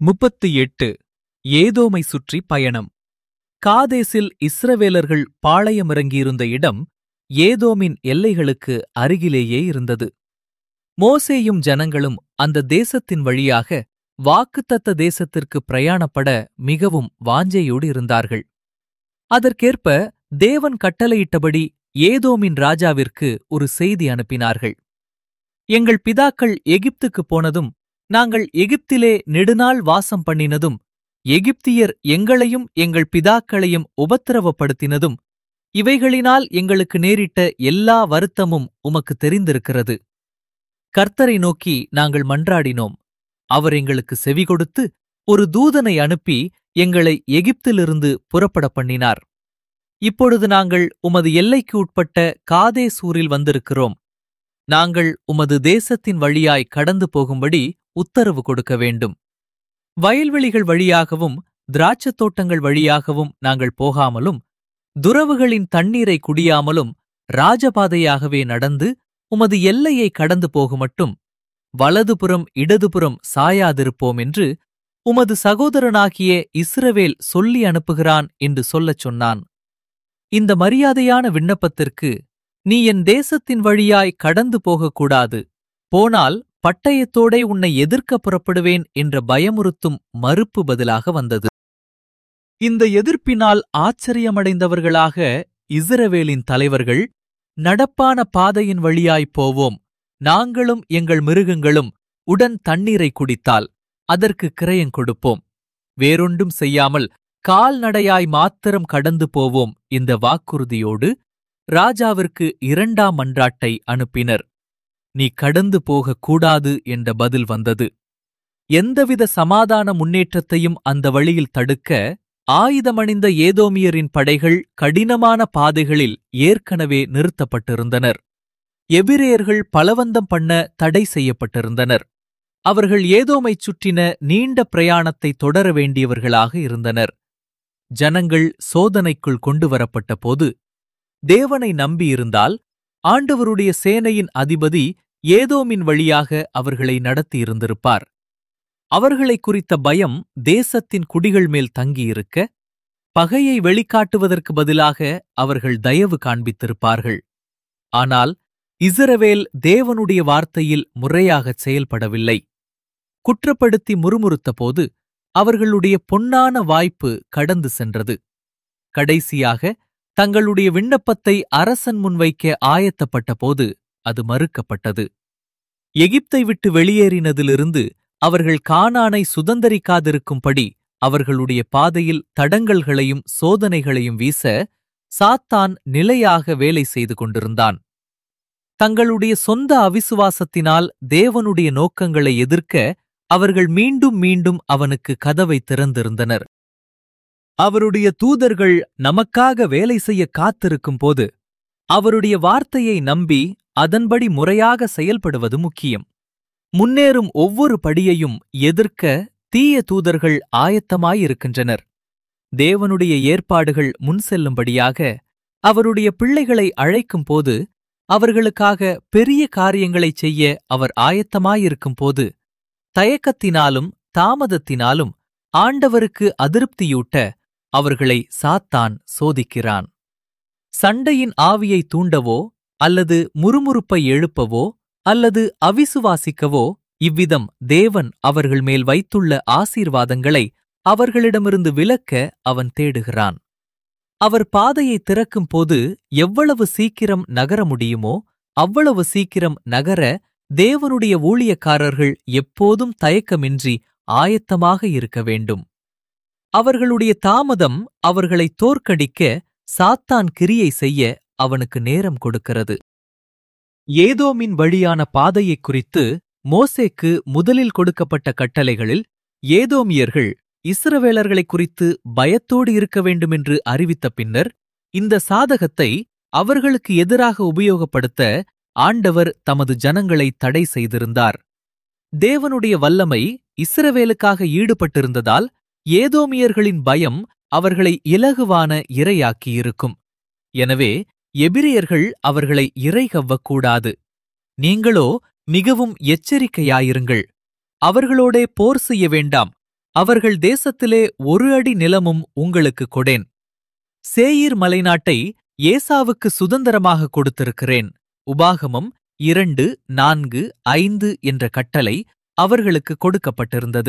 முப்பத்து எட்டு ஏதோமை சுற்றி பயணம் காதேசில் இஸ்ரவேலர்கள் பாளையமிறங்கியிருந்த இடம் ஏதோமின் எல்லைகளுக்கு அருகிலேயே இருந்தது மோசேயும் ஜனங்களும் அந்த தேசத்தின் வழியாக வாக்குத்தத்த தேசத்திற்கு பிரயாணப்பட மிகவும் வாஞ்சையோடு இருந்தார்கள் அதற்கேற்ப தேவன் கட்டளையிட்டபடி ஏதோமின் ராஜாவிற்கு ஒரு செய்தி அனுப்பினார்கள் எங்கள் பிதாக்கள் எகிப்துக்குப் போனதும் நாங்கள் எகிப்திலே நெடுநாள் வாசம் பண்ணினதும் எகிப்தியர் எங்களையும் எங்கள் பிதாக்களையும் உபத்திரவப்படுத்தினதும் இவைகளினால் எங்களுக்கு நேரிட்ட எல்லா வருத்தமும் உமக்கு தெரிந்திருக்கிறது கர்த்தரை நோக்கி நாங்கள் மன்றாடினோம் அவர் எங்களுக்கு செவி கொடுத்து ஒரு தூதனை அனுப்பி எங்களை எகிப்திலிருந்து புறப்பட பண்ணினார் இப்பொழுது நாங்கள் உமது எல்லைக்கு உட்பட்ட காதேசூரில் வந்திருக்கிறோம் நாங்கள் உமது தேசத்தின் வழியாய் கடந்து போகும்படி உத்தரவு கொடுக்க வேண்டும் வயல்வெளிகள் வழியாகவும் திராட்சத் தோட்டங்கள் வழியாகவும் நாங்கள் போகாமலும் துறவுகளின் தண்ணீரை குடியாமலும் ராஜபாதையாகவே நடந்து உமது எல்லையை கடந்து போகுமட்டும் வலதுபுறம் இடதுபுறம் சாயாதிருப்போம் என்று உமது சகோதரனாகிய இஸ்ரவேல் சொல்லி அனுப்புகிறான் என்று சொல்லச் சொன்னான் இந்த மரியாதையான விண்ணப்பத்திற்கு நீ என் தேசத்தின் வழியாய் கடந்து போகக்கூடாது போனால் பட்டயத்தோடே உன்னை எதிர்க்க புறப்படுவேன் என்ற பயமுறுத்தும் மறுப்பு பதிலாக வந்தது இந்த எதிர்ப்பினால் ஆச்சரியமடைந்தவர்களாக இஸ்ரவேலின் தலைவர்கள் நடப்பான பாதையின் வழியாய் போவோம் நாங்களும் எங்கள் மிருகங்களும் உடன் தண்ணீரை குடித்தால் அதற்கு கிரயம் கொடுப்போம் வேறொன்றும் செய்யாமல் கால்நடையாய் மாத்திரம் கடந்து போவோம் இந்த வாக்குறுதியோடு ராஜாவிற்கு இரண்டாம் மன்றாட்டை அனுப்பினர் நீ கடந்து போகக் கூடாது என்ற பதில் வந்தது எந்தவித சமாதான முன்னேற்றத்தையும் அந்த வழியில் தடுக்க ஆயுதமணிந்த ஏதோமியரின் படைகள் கடினமான பாதைகளில் ஏற்கனவே நிறுத்தப்பட்டிருந்தனர் எபிரேயர்கள் பலவந்தம் பண்ண தடை செய்யப்பட்டிருந்தனர் அவர்கள் ஏதோமைச் சுற்றின நீண்ட பிரயாணத்தை தொடர வேண்டியவர்களாக இருந்தனர் ஜனங்கள் சோதனைக்குள் கொண்டு வரப்பட்ட போது தேவனை நம்பியிருந்தால் ஆண்டவருடைய சேனையின் அதிபதி ஏதோமின் வழியாக அவர்களை நடத்தியிருந்திருப்பார் அவர்களை குறித்த பயம் தேசத்தின் குடிகள் மேல் தங்கியிருக்க பகையை வெளிக்காட்டுவதற்கு பதிலாக அவர்கள் தயவு காண்பித்திருப்பார்கள் ஆனால் இஸ்ரவேல் தேவனுடைய வார்த்தையில் முறையாகச் செயல்படவில்லை குற்றப்படுத்தி முறுமுறுத்தபோது அவர்களுடைய பொன்னான வாய்ப்பு கடந்து சென்றது கடைசியாக தங்களுடைய விண்ணப்பத்தை அரசன் முன்வைக்க ஆயத்தப்பட்டபோது அது மறுக்கப்பட்டது எகிப்தை விட்டு வெளியேறினதிலிருந்து அவர்கள் கானானை சுதந்தரிக்காதிருக்கும்படி அவர்களுடைய பாதையில் தடங்கல்களையும் சோதனைகளையும் வீச சாத்தான் நிலையாக வேலை செய்து கொண்டிருந்தான் தங்களுடைய சொந்த அவிசுவாசத்தினால் தேவனுடைய நோக்கங்களை எதிர்க்க அவர்கள் மீண்டும் மீண்டும் அவனுக்கு கதவை திறந்திருந்தனர் அவருடைய தூதர்கள் நமக்காக வேலை செய்ய காத்திருக்கும் போது அவருடைய வார்த்தையை நம்பி அதன்படி முறையாக செயல்படுவது முக்கியம் முன்னேறும் ஒவ்வொரு படியையும் எதிர்க்க தீய தூதர்கள் ஆயத்தமாயிருக்கின்றனர் தேவனுடைய ஏற்பாடுகள் முன் செல்லும்படியாக அவருடைய பிள்ளைகளை அழைக்கும் போது அவர்களுக்காக பெரிய காரியங்களைச் செய்ய அவர் ஆயத்தமாயிருக்கும் போது தயக்கத்தினாலும் தாமதத்தினாலும் ஆண்டவருக்கு அதிருப்தியூட்ட அவர்களை சாத்தான் சோதிக்கிறான் சண்டையின் ஆவியை தூண்டவோ அல்லது முறுமுறுப்பை எழுப்பவோ அல்லது அவிசுவாசிக்கவோ இவ்விதம் தேவன் அவர்கள் மேல் வைத்துள்ள ஆசீர்வாதங்களை அவர்களிடமிருந்து விலக்க அவன் தேடுகிறான் அவர் பாதையை திறக்கும் போது எவ்வளவு சீக்கிரம் நகர முடியுமோ அவ்வளவு சீக்கிரம் நகர தேவனுடைய ஊழியக்காரர்கள் எப்போதும் தயக்கமின்றி ஆயத்தமாக இருக்க வேண்டும் அவர்களுடைய தாமதம் அவர்களை தோற்கடிக்க சாத்தான் கிரியை செய்ய அவனுக்கு நேரம் கொடுக்கிறது ஏதோமின் வழியான பாதையைக் குறித்து மோசேக்கு முதலில் கொடுக்கப்பட்ட கட்டளைகளில் ஏதோமியர்கள் இஸ்ரவேலர்களைக் குறித்து பயத்தோடு இருக்க வேண்டுமென்று அறிவித்த பின்னர் இந்த சாதகத்தை அவர்களுக்கு எதிராக உபயோகப்படுத்த ஆண்டவர் தமது ஜனங்களை தடை செய்திருந்தார் தேவனுடைய வல்லமை இஸ்ரவேலுக்காக ஈடுபட்டிருந்ததால் ஏதோமியர்களின் பயம் அவர்களை இலகுவான இரையாக்கியிருக்கும் எனவே எபிரியர்கள் அவர்களை இறை கவ்வக்கூடாது நீங்களோ மிகவும் எச்சரிக்கையாயிருங்கள் அவர்களோடே போர் செய்ய வேண்டாம் அவர்கள் தேசத்திலே ஒரு அடி நிலமும் உங்களுக்கு கொடேன் சேயீர் மலைநாட்டை ஏசாவுக்கு சுதந்திரமாக கொடுத்திருக்கிறேன் உபாகமம் இரண்டு நான்கு ஐந்து என்ற கட்டளை அவர்களுக்கு கொடுக்கப்பட்டிருந்தது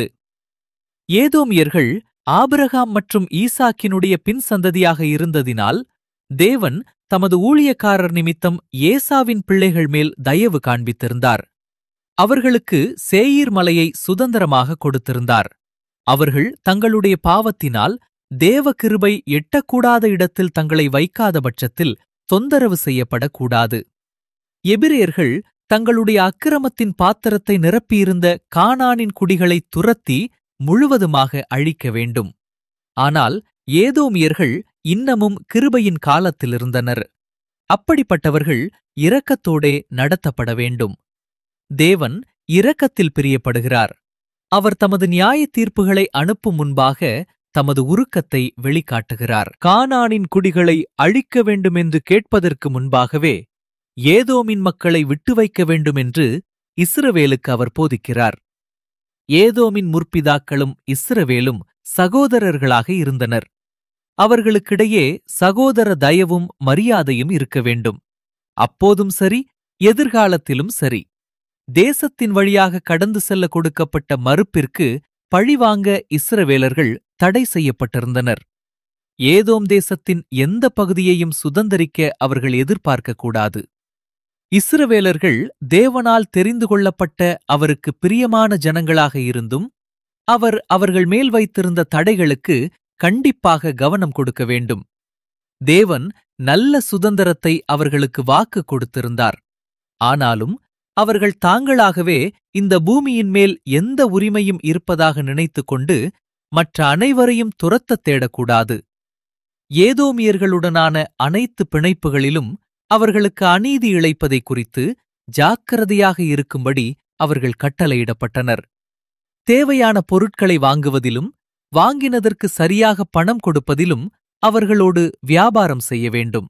ஏதோமியர்கள் ஆபிரகாம் மற்றும் ஈசாக்கினுடைய பின் சந்ததியாக இருந்ததினால் தேவன் தமது ஊழியக்காரர் நிமித்தம் ஏசாவின் பிள்ளைகள் மேல் தயவு காண்பித்திருந்தார் அவர்களுக்கு சேயீர் மலையை சுதந்திரமாக கொடுத்திருந்தார் அவர்கள் தங்களுடைய பாவத்தினால் தேவ கிருபை எட்டக்கூடாத இடத்தில் தங்களை வைக்காத பட்சத்தில் தொந்தரவு செய்யப்படக்கூடாது எபிரேயர்கள் தங்களுடைய அக்கிரமத்தின் பாத்திரத்தை நிரப்பியிருந்த கானானின் குடிகளை துரத்தி முழுவதுமாக அழிக்க வேண்டும் ஆனால் ஏதோமியர்கள் இன்னமும் கிருபையின் காலத்திலிருந்தனர் அப்படிப்பட்டவர்கள் இரக்கத்தோடே நடத்தப்பட வேண்டும் தேவன் இரக்கத்தில் பிரியப்படுகிறார் அவர் தமது நியாய தீர்ப்புகளை அனுப்பும் முன்பாக தமது உருக்கத்தை வெளிக்காட்டுகிறார் கானானின் குடிகளை அழிக்க வேண்டுமென்று கேட்பதற்கு முன்பாகவே ஏதோமின் மக்களை விட்டு வைக்க வேண்டுமென்று இஸ்ரவேலுக்கு அவர் போதிக்கிறார் ஏதோமின் முற்பிதாக்களும் இஸ்ரவேலும் சகோதரர்களாக இருந்தனர் அவர்களுக்கிடையே சகோதர தயவும் மரியாதையும் இருக்க வேண்டும் அப்போதும் சரி எதிர்காலத்திலும் சரி தேசத்தின் வழியாக கடந்து செல்ல கொடுக்கப்பட்ட மறுப்பிற்கு பழிவாங்க இஸ்ரவேலர்கள் தடை செய்யப்பட்டிருந்தனர் ஏதோம் தேசத்தின் எந்த பகுதியையும் சுதந்தரிக்க அவர்கள் எதிர்பார்க்கக்கூடாது இஸ்ரவேலர்கள் தேவனால் தெரிந்து கொள்ளப்பட்ட அவருக்கு பிரியமான ஜனங்களாக இருந்தும் அவர் அவர்கள் மேல் வைத்திருந்த தடைகளுக்கு கண்டிப்பாக கவனம் கொடுக்க வேண்டும் தேவன் நல்ல சுதந்திரத்தை அவர்களுக்கு வாக்கு கொடுத்திருந்தார் ஆனாலும் அவர்கள் தாங்களாகவே இந்த பூமியின் மேல் எந்த உரிமையும் இருப்பதாக நினைத்துக் கொண்டு மற்ற அனைவரையும் துரத்தத் தேடக்கூடாது ஏதோமியர்களுடனான அனைத்து பிணைப்புகளிலும் அவர்களுக்கு அநீதி இழைப்பதை குறித்து ஜாக்கிரதையாக இருக்கும்படி அவர்கள் கட்டளையிடப்பட்டனர் தேவையான பொருட்களை வாங்குவதிலும் வாங்கினதற்கு சரியாக பணம் கொடுப்பதிலும் அவர்களோடு வியாபாரம் செய்ய வேண்டும்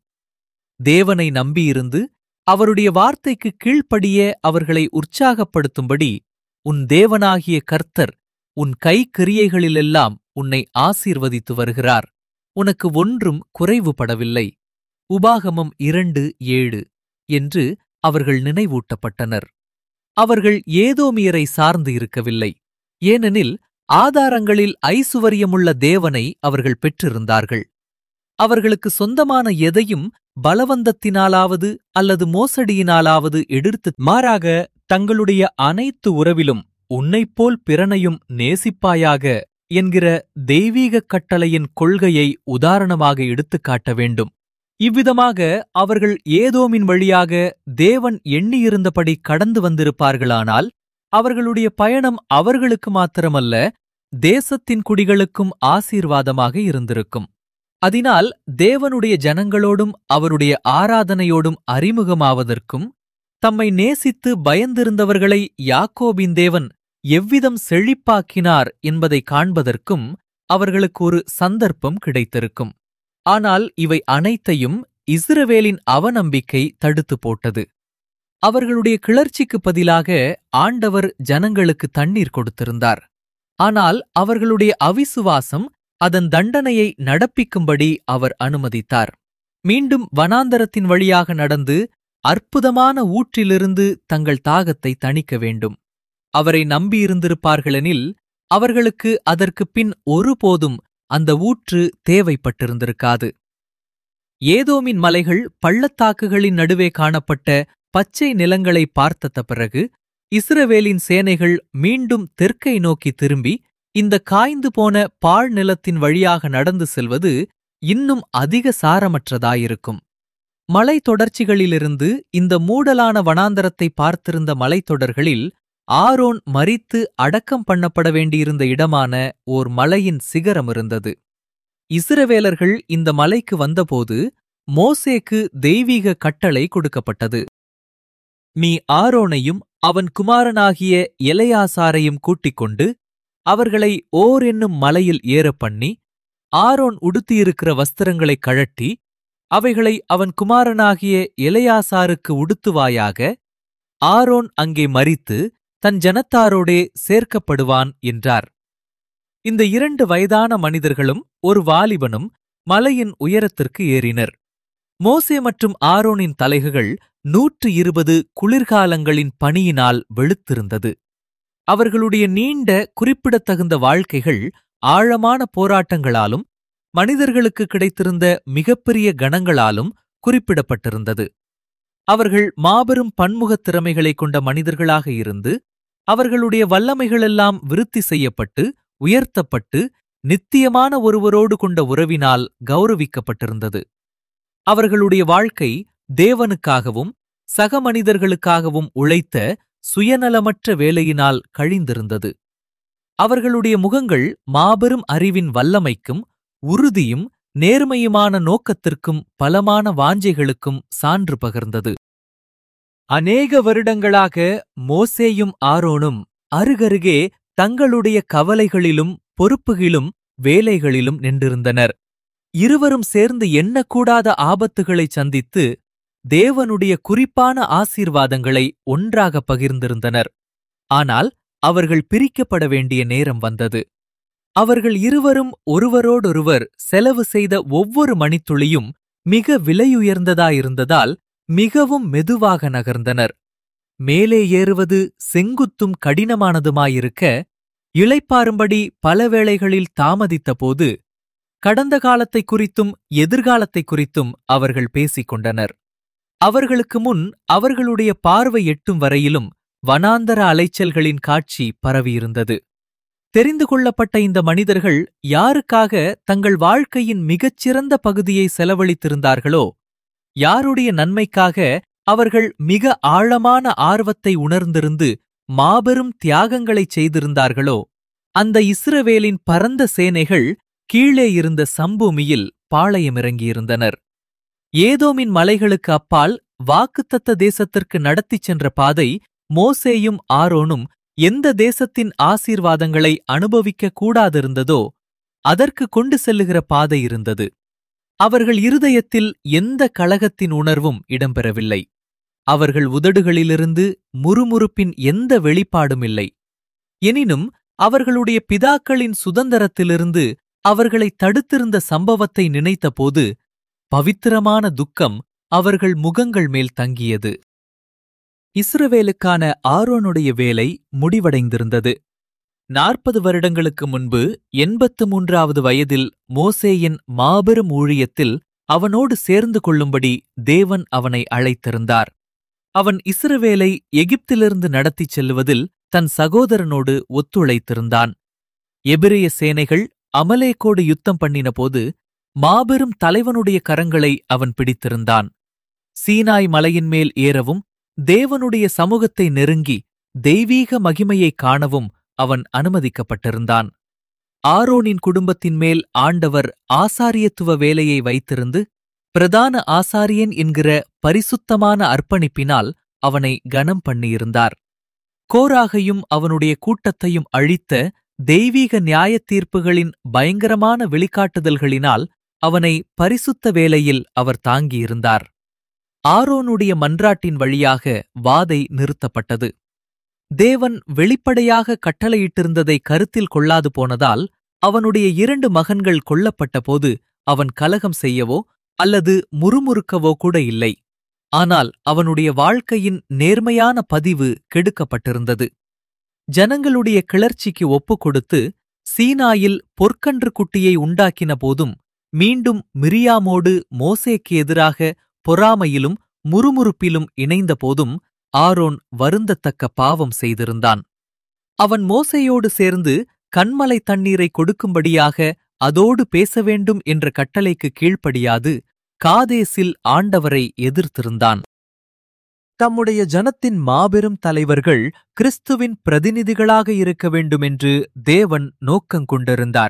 தேவனை நம்பியிருந்து அவருடைய வார்த்தைக்கு கீழ்ப்படிய அவர்களை உற்சாகப்படுத்தும்படி உன் தேவனாகிய கர்த்தர் உன் கை கிரியைகளிலெல்லாம் உன்னை ஆசீர்வதித்து வருகிறார் உனக்கு ஒன்றும் குறைவுபடவில்லை உபாகமம் இரண்டு ஏழு என்று அவர்கள் நினைவூட்டப்பட்டனர் அவர்கள் ஏதோமியரை சார்ந்து இருக்கவில்லை ஏனெனில் ஆதாரங்களில் ஐசுவரியமுள்ள தேவனை அவர்கள் பெற்றிருந்தார்கள் அவர்களுக்கு சொந்தமான எதையும் பலவந்தத்தினாலாவது அல்லது மோசடியினாலாவது எடுத்து மாறாக தங்களுடைய அனைத்து உறவிலும் உன்னைப்போல் பிறனையும் நேசிப்பாயாக என்கிற தெய்வீகக் கட்டளையின் கொள்கையை உதாரணமாக எடுத்துக்காட்ட வேண்டும் இவ்விதமாக அவர்கள் ஏதோமின் வழியாக தேவன் எண்ணியிருந்தபடி கடந்து வந்திருப்பார்களானால் அவர்களுடைய பயணம் அவர்களுக்கு மாத்திரமல்ல தேசத்தின் குடிகளுக்கும் ஆசீர்வாதமாக இருந்திருக்கும் அதனால் தேவனுடைய ஜனங்களோடும் அவருடைய ஆராதனையோடும் அறிமுகமாவதற்கும் தம்மை நேசித்து பயந்திருந்தவர்களை யாக்கோபின் தேவன் எவ்விதம் செழிப்பாக்கினார் என்பதை காண்பதற்கும் அவர்களுக்கு ஒரு சந்தர்ப்பம் கிடைத்திருக்கும் ஆனால் இவை அனைத்தையும் இஸ்ரவேலின் அவநம்பிக்கை தடுத்து போட்டது அவர்களுடைய கிளர்ச்சிக்கு பதிலாக ஆண்டவர் ஜனங்களுக்கு தண்ணீர் கொடுத்திருந்தார் ஆனால் அவர்களுடைய அவிசுவாசம் அதன் தண்டனையை நடப்பிக்கும்படி அவர் அனுமதித்தார் மீண்டும் வனாந்தரத்தின் வழியாக நடந்து அற்புதமான ஊற்றிலிருந்து தங்கள் தாகத்தை தணிக்க வேண்டும் அவரை நம்பியிருந்திருப்பார்களெனில் அவர்களுக்கு அதற்குப் பின் ஒருபோதும் அந்த ஊற்று தேவைப்பட்டிருந்திருக்காது ஏதோமின் மலைகள் பள்ளத்தாக்குகளின் நடுவே காணப்பட்ட பச்சை நிலங்களை பார்த்தத பிறகு இஸ்ரவேலின் சேனைகள் மீண்டும் தெற்கை நோக்கி திரும்பி இந்த காய்ந்து போன பாழ் நிலத்தின் வழியாக நடந்து செல்வது இன்னும் அதிக சாரமற்றதாயிருக்கும் மலை தொடர்ச்சிகளிலிருந்து இந்த மூடலான வனாந்தரத்தை பார்த்திருந்த மலைத்தொடர்களில் ஆரோன் மரித்து அடக்கம் பண்ணப்பட வேண்டியிருந்த இடமான ஓர் மலையின் சிகரம் இருந்தது இஸ்ரவேலர்கள் இந்த மலைக்கு வந்தபோது மோசேக்கு தெய்வீக கட்டளை கொடுக்கப்பட்டது நீ ஆரோனையும் அவன் குமாரனாகிய எலையாசாரையும் கூட்டிக் கொண்டு அவர்களை ஓர் என்னும் மலையில் ஏறப் பண்ணி ஆரோன் உடுத்தியிருக்கிற வஸ்திரங்களைக் கழட்டி அவைகளை அவன் குமாரனாகிய எலையாசாருக்கு உடுத்துவாயாக ஆரோன் அங்கே மரித்து தன் ஜனத்தாரோடே சேர்க்கப்படுவான் என்றார் இந்த இரண்டு வயதான மனிதர்களும் ஒரு வாலிபனும் மலையின் உயரத்திற்கு ஏறினர் மோசே மற்றும் ஆரோனின் தலைகள் நூற்று இருபது குளிர்காலங்களின் பனியினால் வெளுத்திருந்தது அவர்களுடைய நீண்ட குறிப்பிடத்தகுந்த வாழ்க்கைகள் ஆழமான போராட்டங்களாலும் மனிதர்களுக்கு கிடைத்திருந்த மிகப்பெரிய கணங்களாலும் குறிப்பிடப்பட்டிருந்தது அவர்கள் மாபெரும் பன்முகத் திறமைகளைக் கொண்ட மனிதர்களாக இருந்து அவர்களுடைய வல்லமைகளெல்லாம் விருத்தி செய்யப்பட்டு உயர்த்தப்பட்டு நித்தியமான ஒருவரோடு கொண்ட உறவினால் கௌரவிக்கப்பட்டிருந்தது அவர்களுடைய வாழ்க்கை தேவனுக்காகவும் சக மனிதர்களுக்காகவும் உழைத்த சுயநலமற்ற வேலையினால் கழிந்திருந்தது அவர்களுடைய முகங்கள் மாபெரும் அறிவின் வல்லமைக்கும் உறுதியும் நேர்மையுமான நோக்கத்திற்கும் பலமான வாஞ்சைகளுக்கும் சான்று பகர்ந்தது அநேக வருடங்களாக மோசேயும் ஆரோனும் அருகருகே தங்களுடைய கவலைகளிலும் பொறுப்புகளிலும் வேலைகளிலும் நின்றிருந்தனர் இருவரும் சேர்ந்து எண்ணக்கூடாத ஆபத்துகளை சந்தித்து தேவனுடைய குறிப்பான ஆசீர்வாதங்களை ஒன்றாக பகிர்ந்திருந்தனர் ஆனால் அவர்கள் பிரிக்கப்பட வேண்டிய நேரம் வந்தது அவர்கள் இருவரும் ஒருவரோடொருவர் செலவு செய்த ஒவ்வொரு மணித்துளியும் மிக விலையுயர்ந்ததாயிருந்ததால் மிகவும் மெதுவாக நகர்ந்தனர் மேலே ஏறுவது செங்குத்தும் கடினமானதுமாயிருக்க இளைப்பாறும்படி பல வேளைகளில் தாமதித்தபோது கடந்த காலத்தை குறித்தும் எதிர்காலத்தை குறித்தும் அவர்கள் பேசிக் கொண்டனர் அவர்களுக்கு முன் அவர்களுடைய பார்வை எட்டும் வரையிலும் வனாந்தர அலைச்சல்களின் காட்சி பரவியிருந்தது தெரிந்து கொள்ளப்பட்ட இந்த மனிதர்கள் யாருக்காக தங்கள் வாழ்க்கையின் மிகச்சிறந்த பகுதியை செலவழித்திருந்தார்களோ யாருடைய நன்மைக்காக அவர்கள் மிக ஆழமான ஆர்வத்தை உணர்ந்திருந்து மாபெரும் தியாகங்களைச் செய்திருந்தார்களோ அந்த இஸ்ரவேலின் பரந்த சேனைகள் கீழே இருந்த சம்பூமியில் பாளையமிறங்கியிருந்தனர் ஏதோமின் மலைகளுக்கு அப்பால் வாக்குத்தத்த தேசத்திற்கு நடத்திச் சென்ற பாதை மோசேயும் ஆரோனும் எந்த தேசத்தின் ஆசீர்வாதங்களை அனுபவிக்க கூடாதிருந்ததோ அதற்கு கொண்டு செல்லுகிற பாதை இருந்தது அவர்கள் இருதயத்தில் எந்த கழகத்தின் உணர்வும் இடம்பெறவில்லை அவர்கள் உதடுகளிலிருந்து முறுமுறுப்பின் எந்த வெளிப்பாடும் இல்லை எனினும் அவர்களுடைய பிதாக்களின் சுதந்திரத்திலிருந்து அவர்களை தடுத்திருந்த சம்பவத்தை நினைத்தபோது பவித்திரமான துக்கம் அவர்கள் முகங்கள் மேல் தங்கியது இஸ்ரவேலுக்கான ஆரோனுடைய வேலை முடிவடைந்திருந்தது நாற்பது வருடங்களுக்கு முன்பு எண்பத்து மூன்றாவது வயதில் மோசேயின் மாபெரும் ஊழியத்தில் அவனோடு சேர்ந்து கொள்ளும்படி தேவன் அவனை அழைத்திருந்தார் அவன் இஸ்ரவேலை எகிப்திலிருந்து நடத்திச் செல்லுவதில் தன் சகோதரனோடு ஒத்துழைத்திருந்தான் எபிரிய சேனைகள் அமலேக்கோடு யுத்தம் பண்ணினபோது மாபெரும் தலைவனுடைய கரங்களை அவன் பிடித்திருந்தான் சீனாய் மலையின் மேல் ஏறவும் தேவனுடைய சமூகத்தை நெருங்கி தெய்வீக மகிமையைக் காணவும் அவன் அனுமதிக்கப்பட்டிருந்தான் ஆரோனின் குடும்பத்தின் மேல் ஆண்டவர் ஆசாரியத்துவ வேலையை வைத்திருந்து பிரதான ஆசாரியன் என்கிற பரிசுத்தமான அர்ப்பணிப்பினால் அவனை கனம் பண்ணியிருந்தார் கோராகையும் அவனுடைய கூட்டத்தையும் அழித்த தெய்வீக நியாயத் தீர்ப்புகளின் பயங்கரமான வெளிக்காட்டுதல்களினால் அவனை பரிசுத்த வேலையில் அவர் தாங்கியிருந்தார் ஆரோனுடைய மன்றாட்டின் வழியாக வாதை நிறுத்தப்பட்டது தேவன் வெளிப்படையாக கட்டளையிட்டிருந்ததை கருத்தில் கொள்ளாது போனதால் அவனுடைய இரண்டு மகன்கள் கொல்லப்பட்டபோது அவன் கலகம் செய்யவோ அல்லது முறுமுறுக்கவோ கூட இல்லை ஆனால் அவனுடைய வாழ்க்கையின் நேர்மையான பதிவு கெடுக்கப்பட்டிருந்தது ஜனங்களுடைய கிளர்ச்சிக்கு ஒப்புக் கொடுத்து சீனாயில் பொற்கன்று குட்டியை உண்டாக்கின போதும் மீண்டும் மிரியாமோடு மோசேக்கு எதிராக பொறாமையிலும் முறுமுறுப்பிலும் இணைந்த போதும் ஆரோன் வருந்தத்தக்க பாவம் செய்திருந்தான் அவன் மோசேயோடு சேர்ந்து கண்மலை தண்ணீரை கொடுக்கும்படியாக அதோடு பேச வேண்டும் என்ற கட்டளைக்கு கீழ்ப்படியாது காதேசில் ஆண்டவரை எதிர்த்திருந்தான் தம்முடைய ஜனத்தின் மாபெரும் தலைவர்கள் கிறிஸ்துவின் பிரதிநிதிகளாக இருக்க வேண்டுமென்று தேவன் நோக்கங்கொண்டிருந்தார்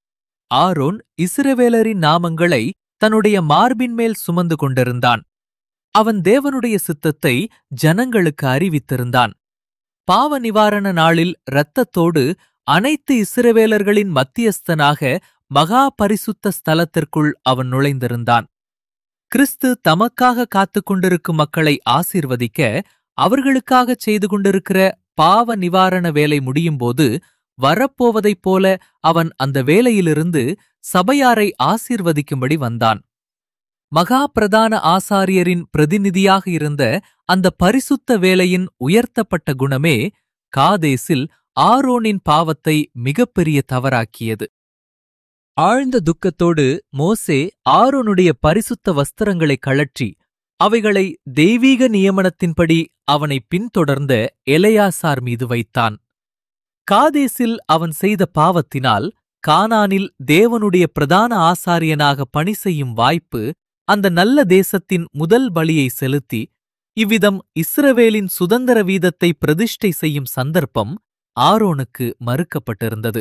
ஆரோன் இஸ்ரவேலரின் நாமங்களை தன்னுடைய மார்பின் மேல் சுமந்து கொண்டிருந்தான் அவன் தேவனுடைய சித்தத்தை ஜனங்களுக்கு அறிவித்திருந்தான் பாவ நிவாரண நாளில் இரத்தத்தோடு அனைத்து இஸ்ரவேலர்களின் மத்தியஸ்தனாக மகா பரிசுத்த ஸ்தலத்திற்குள் அவன் நுழைந்திருந்தான் கிறிஸ்து தமக்காக காத்துக் கொண்டிருக்கும் மக்களை ஆசீர்வதிக்க அவர்களுக்காகச் செய்து கொண்டிருக்கிற பாவ நிவாரண வேலை முடியும்போது வரப்போவதைப் போல அவன் அந்த வேலையிலிருந்து சபையாரை ஆசீர்வதிக்கும்படி வந்தான் மகா பிரதான ஆசாரியரின் பிரதிநிதியாக இருந்த அந்த பரிசுத்த வேலையின் உயர்த்தப்பட்ட குணமே காதேசில் ஆரோனின் பாவத்தை மிகப்பெரிய தவறாக்கியது ஆழ்ந்த துக்கத்தோடு மோசே ஆரோனுடைய பரிசுத்த வஸ்திரங்களை கழற்றி அவைகளை தெய்வீக நியமனத்தின்படி அவனை பின்தொடர்ந்த எலையாசார் மீது வைத்தான் காதேசில் அவன் செய்த பாவத்தினால் கானானில் தேவனுடைய பிரதான ஆசாரியனாக பணி செய்யும் வாய்ப்பு அந்த நல்ல தேசத்தின் முதல் பலியை செலுத்தி இவ்விதம் இஸ்ரவேலின் சுதந்திர வீதத்தை பிரதிஷ்டை செய்யும் சந்தர்ப்பம் ஆரோனுக்கு மறுக்கப்பட்டிருந்தது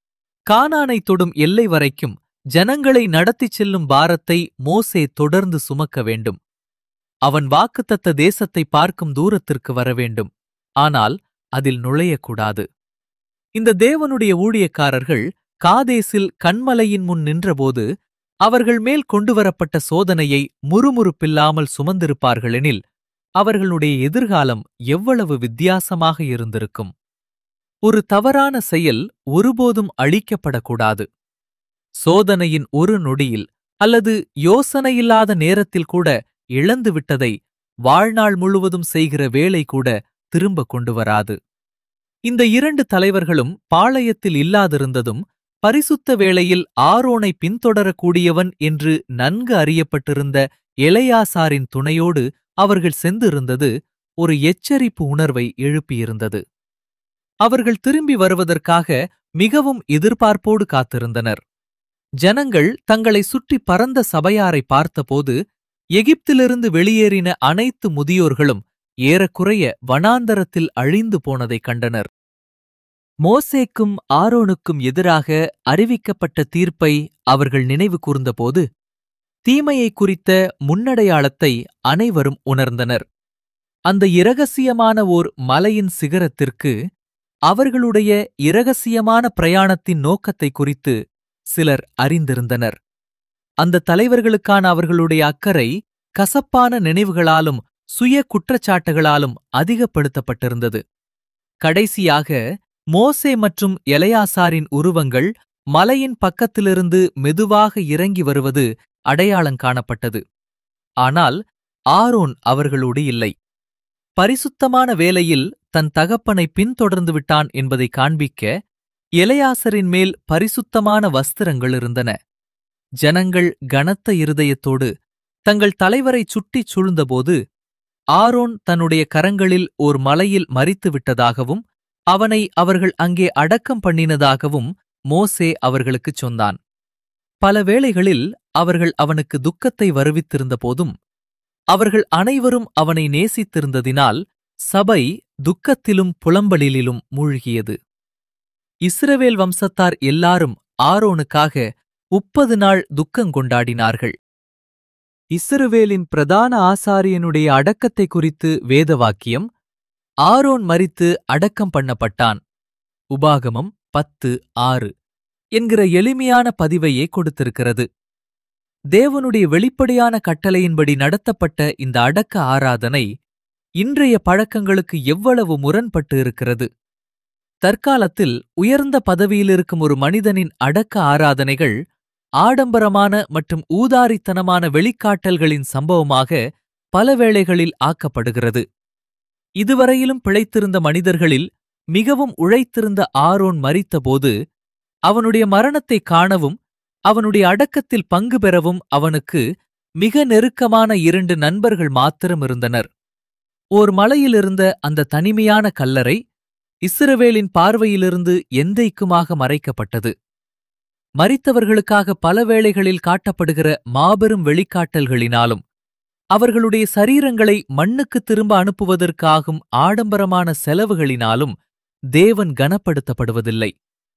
கானானை தொடும் எல்லை வரைக்கும் ஜனங்களை நடத்திச் செல்லும் பாரத்தை மோசே தொடர்ந்து சுமக்க வேண்டும் அவன் வாக்குத்தத்த தேசத்தை பார்க்கும் தூரத்திற்கு வர வேண்டும் ஆனால் அதில் நுழையக்கூடாது இந்த தேவனுடைய ஊழியக்காரர்கள் காதேசில் கண்மலையின் முன் நின்றபோது அவர்கள் மேல் கொண்டுவரப்பட்ட சோதனையை முறுமுறுப்பில்லாமல் சுமந்திருப்பார்களெனில் அவர்களுடைய எதிர்காலம் எவ்வளவு வித்தியாசமாக இருந்திருக்கும் ஒரு தவறான செயல் ஒருபோதும் அழிக்கப்படக்கூடாது சோதனையின் ஒரு நொடியில் அல்லது யோசனையில்லாத நேரத்தில் கூட இழந்துவிட்டதை வாழ்நாள் முழுவதும் செய்கிற வேலை கூட திரும்ப கொண்டு வராது இந்த இரண்டு தலைவர்களும் பாளையத்தில் இல்லாதிருந்ததும் பரிசுத்த வேளையில் ஆரோனை பின்தொடரக்கூடியவன் என்று நன்கு அறியப்பட்டிருந்த எலையாசாரின் துணையோடு அவர்கள் சென்றிருந்தது ஒரு எச்சரிப்பு உணர்வை எழுப்பியிருந்தது அவர்கள் திரும்பி வருவதற்காக மிகவும் எதிர்பார்ப்போடு காத்திருந்தனர் ஜனங்கள் தங்களை சுற்றி பறந்த சபையாரை பார்த்தபோது எகிப்திலிருந்து வெளியேறின அனைத்து முதியோர்களும் ஏறக்குறைய வனாந்தரத்தில் அழிந்து போனதைக் கண்டனர் மோசேக்கும் ஆரோனுக்கும் எதிராக அறிவிக்கப்பட்ட தீர்ப்பை அவர்கள் நினைவு கூர்ந்தபோது தீமையை குறித்த முன்னடையாளத்தை அனைவரும் உணர்ந்தனர் அந்த இரகசியமான ஓர் மலையின் சிகரத்திற்கு அவர்களுடைய இரகசியமான பிரயாணத்தின் நோக்கத்தை குறித்து சிலர் அறிந்திருந்தனர் அந்த தலைவர்களுக்கான அவர்களுடைய அக்கறை கசப்பான நினைவுகளாலும் சுய குற்றச்சாட்டுகளாலும் அதிகப்படுத்தப்பட்டிருந்தது கடைசியாக மோசே மற்றும் எலையாசாரின் உருவங்கள் மலையின் பக்கத்திலிருந்து மெதுவாக இறங்கி வருவது அடையாளம் காணப்பட்டது ஆனால் ஆரோன் அவர்களோடு இல்லை பரிசுத்தமான வேலையில் தன் தகப்பனை பின்தொடர்ந்து விட்டான் என்பதை காண்பிக்க எலையாசரின் மேல் பரிசுத்தமான வஸ்திரங்கள் இருந்தன ஜனங்கள் கனத்த இருதயத்தோடு தங்கள் தலைவரை சுட்டிச் சூழ்ந்தபோது ஆரோன் தன்னுடைய கரங்களில் ஓர் மலையில் மறித்து விட்டதாகவும் அவனை அவர்கள் அங்கே அடக்கம் பண்ணினதாகவும் மோசே அவர்களுக்குச் சொன்னான் பல வேளைகளில் அவர்கள் அவனுக்கு துக்கத்தை வருவித்திருந்த போதும் அவர்கள் அனைவரும் அவனை நேசித்திருந்ததினால் சபை துக்கத்திலும் புலம்பலிலும் மூழ்கியது இஸ்ரவேல் வம்சத்தார் எல்லாரும் ஆரோனுக்காக முப்பது நாள் துக்கங்கொண்டாடினார்கள் இஸ்ரவேலின் பிரதான ஆசாரியனுடைய அடக்கத்தை குறித்து வேதவாக்கியம் ஆரோன் மரித்து அடக்கம் பண்ணப்பட்டான் உபாகமம் பத்து ஆறு என்கிற எளிமையான பதிவையே கொடுத்திருக்கிறது தேவனுடைய வெளிப்படையான கட்டளையின்படி நடத்தப்பட்ட இந்த அடக்க ஆராதனை இன்றைய பழக்கங்களுக்கு எவ்வளவு முரண்பட்டு இருக்கிறது தற்காலத்தில் உயர்ந்த பதவியில் இருக்கும் ஒரு மனிதனின் அடக்க ஆராதனைகள் ஆடம்பரமான மற்றும் ஊதாரித்தனமான வெளிக்காட்டல்களின் சம்பவமாக பல வேளைகளில் ஆக்கப்படுகிறது இதுவரையிலும் பிழைத்திருந்த மனிதர்களில் மிகவும் உழைத்திருந்த ஆரோன் மரித்தபோது அவனுடைய மரணத்தைக் காணவும் அவனுடைய அடக்கத்தில் பங்கு பெறவும் அவனுக்கு மிக நெருக்கமான இரண்டு நண்பர்கள் மாத்திரம் இருந்தனர் ஓர் மலையிலிருந்த அந்த தனிமையான கல்லறை இஸ்ரவேலின் பார்வையிலிருந்து எந்தைக்குமாக மறைக்கப்பட்டது மரித்தவர்களுக்காக பல வேளைகளில் காட்டப்படுகிற மாபெரும் வெளிக்காட்டல்களினாலும் அவர்களுடைய சரீரங்களை மண்ணுக்கு திரும்ப அனுப்புவதற்காகும் ஆடம்பரமான செலவுகளினாலும் தேவன் கனப்படுத்தப்படுவதில்லை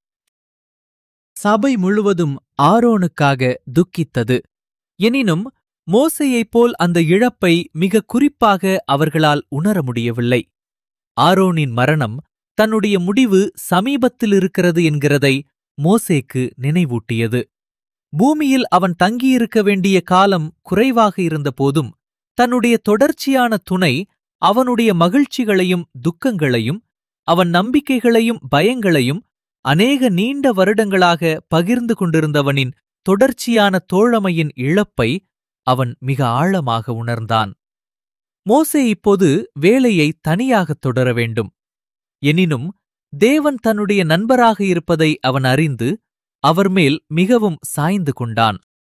சபை முழுவதும் ஆரோனுக்காக துக்கித்தது எனினும் மோசையைப் போல் அந்த இழப்பை மிக குறிப்பாக அவர்களால் உணர முடியவில்லை ஆரோனின் மரணம் தன்னுடைய முடிவு சமீபத்தில் இருக்கிறது என்கிறதை மோசேக்கு நினைவூட்டியது பூமியில் அவன் தங்கியிருக்க வேண்டிய காலம் குறைவாக இருந்தபோதும் தன்னுடைய தொடர்ச்சியான துணை அவனுடைய மகிழ்ச்சிகளையும் துக்கங்களையும் அவன் நம்பிக்கைகளையும் பயங்களையும் அநேக நீண்ட வருடங்களாக பகிர்ந்து கொண்டிருந்தவனின் தொடர்ச்சியான தோழமையின் இழப்பை அவன் மிக ஆழமாக உணர்ந்தான் மோசே இப்போது வேலையை தனியாகத் தொடர வேண்டும் எனினும் தேவன் தன்னுடைய நண்பராக இருப்பதை அவன் அறிந்து அவர் மேல் மிகவும் சாய்ந்து கொண்டான்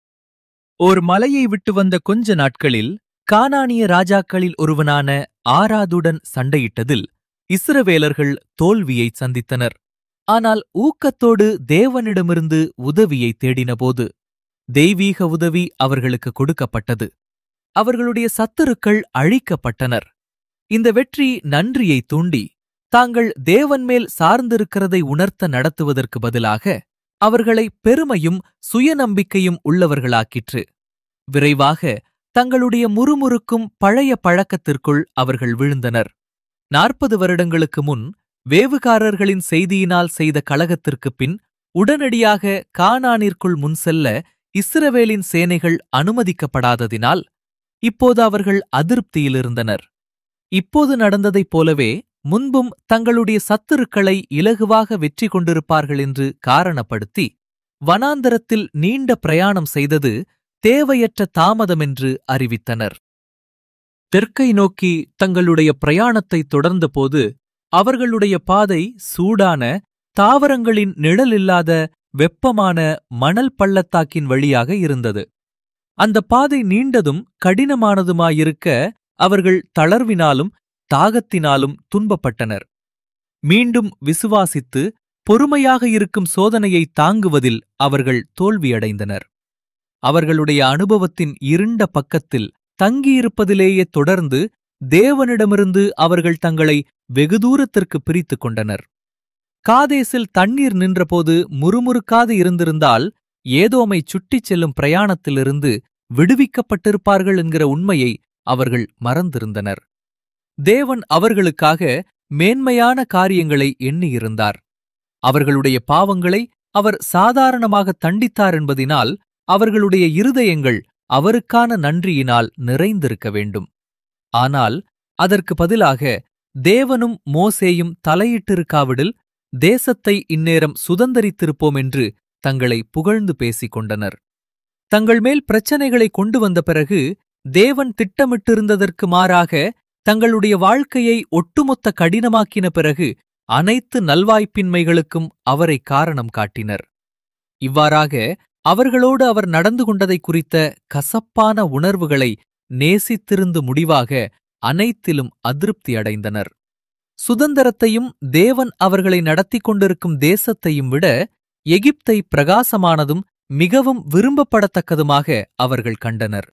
ஓர் மலையை விட்டு வந்த கொஞ்ச நாட்களில் கானானிய ராஜாக்களில் ஒருவனான ஆராதுடன் சண்டையிட்டதில் இஸ்ரவேலர்கள் தோல்வியை சந்தித்தனர் ஆனால் ஊக்கத்தோடு தேவனிடமிருந்து உதவியை தேடினபோது தெய்வீக உதவி அவர்களுக்கு கொடுக்கப்பட்டது அவர்களுடைய சத்துருக்கள் அழிக்கப்பட்டனர் இந்த வெற்றி நன்றியை தூண்டி தாங்கள் தேவன் மேல் சார்ந்திருக்கிறதை உணர்த்த நடத்துவதற்கு பதிலாக அவர்களை பெருமையும் சுயநம்பிக்கையும் உள்ளவர்களாக்கிற்று விரைவாக தங்களுடைய முறுமுறுக்கும் பழைய பழக்கத்திற்குள் அவர்கள் விழுந்தனர் நாற்பது வருடங்களுக்கு முன் வேவுகாரர்களின் செய்தியினால் செய்த கலகத்திற்குப் பின் உடனடியாக கானானிற்குள் முன் செல்ல இஸ்ரவேலின் சேனைகள் அனுமதிக்கப்படாததினால் இப்போது அவர்கள் அதிருப்தியிலிருந்தனர் இப்போது நடந்ததைப் போலவே முன்பும் தங்களுடைய சத்துருக்களை இலகுவாக வெற்றி கொண்டிருப்பார்கள் என்று காரணப்படுத்தி வனாந்தரத்தில் நீண்ட பிரயாணம் செய்தது தேவையற்ற தாமதமென்று அறிவித்தனர் தெற்கை நோக்கி தங்களுடைய பிரயாணத்தை தொடர்ந்தபோது அவர்களுடைய பாதை சூடான தாவரங்களின் நிழலில்லாத வெப்பமான மணல் பள்ளத்தாக்கின் வழியாக இருந்தது அந்த பாதை நீண்டதும் கடினமானதுமாயிருக்க அவர்கள் தளர்வினாலும் தாகத்தினாலும் துன்பப்பட்டனர் மீண்டும் விசுவாசித்து பொறுமையாக இருக்கும் சோதனையை தாங்குவதில் அவர்கள் தோல்வியடைந்தனர் அவர்களுடைய அனுபவத்தின் இருண்ட பக்கத்தில் தங்கியிருப்பதிலேயே தொடர்ந்து தேவனிடமிருந்து அவர்கள் தங்களை வெகு தூரத்திற்கு பிரித்துக் கொண்டனர் காதேசில் தண்ணீர் நின்றபோது முறுமுறுக்காது இருந்திருந்தால் ஏதோமை சுட்டிச் செல்லும் பிரயாணத்திலிருந்து விடுவிக்கப்பட்டிருப்பார்கள் என்கிற உண்மையை அவர்கள் மறந்திருந்தனர் தேவன் அவர்களுக்காக மேன்மையான காரியங்களை எண்ணியிருந்தார் அவர்களுடைய பாவங்களை அவர் சாதாரணமாக தண்டித்தார் என்பதினால் அவர்களுடைய இருதயங்கள் அவருக்கான நன்றியினால் நிறைந்திருக்க வேண்டும் ஆனால் அதற்கு பதிலாக தேவனும் மோசேயும் தலையிட்டிருக்காவிடில் தேசத்தை இந்நேரம் சுதந்தரித்திருப்போம் என்று தங்களை புகழ்ந்து பேசிக் கொண்டனர் தங்கள் மேல் பிரச்சனைகளை கொண்டு வந்த பிறகு தேவன் திட்டமிட்டிருந்ததற்கு மாறாக தங்களுடைய வாழ்க்கையை ஒட்டுமொத்த கடினமாக்கின பிறகு அனைத்து நல்வாய்ப்பின்மைகளுக்கும் அவரை காரணம் காட்டினர் இவ்வாறாக அவர்களோடு அவர் நடந்து கொண்டதை குறித்த கசப்பான உணர்வுகளை நேசித்திருந்து முடிவாக அனைத்திலும் அதிருப்தி அடைந்தனர் சுதந்திரத்தையும் தேவன் அவர்களை நடத்திக் கொண்டிருக்கும் தேசத்தையும் விட எகிப்தை பிரகாசமானதும் மிகவும் விரும்பப்படத்தக்கதுமாக அவர்கள் கண்டனர்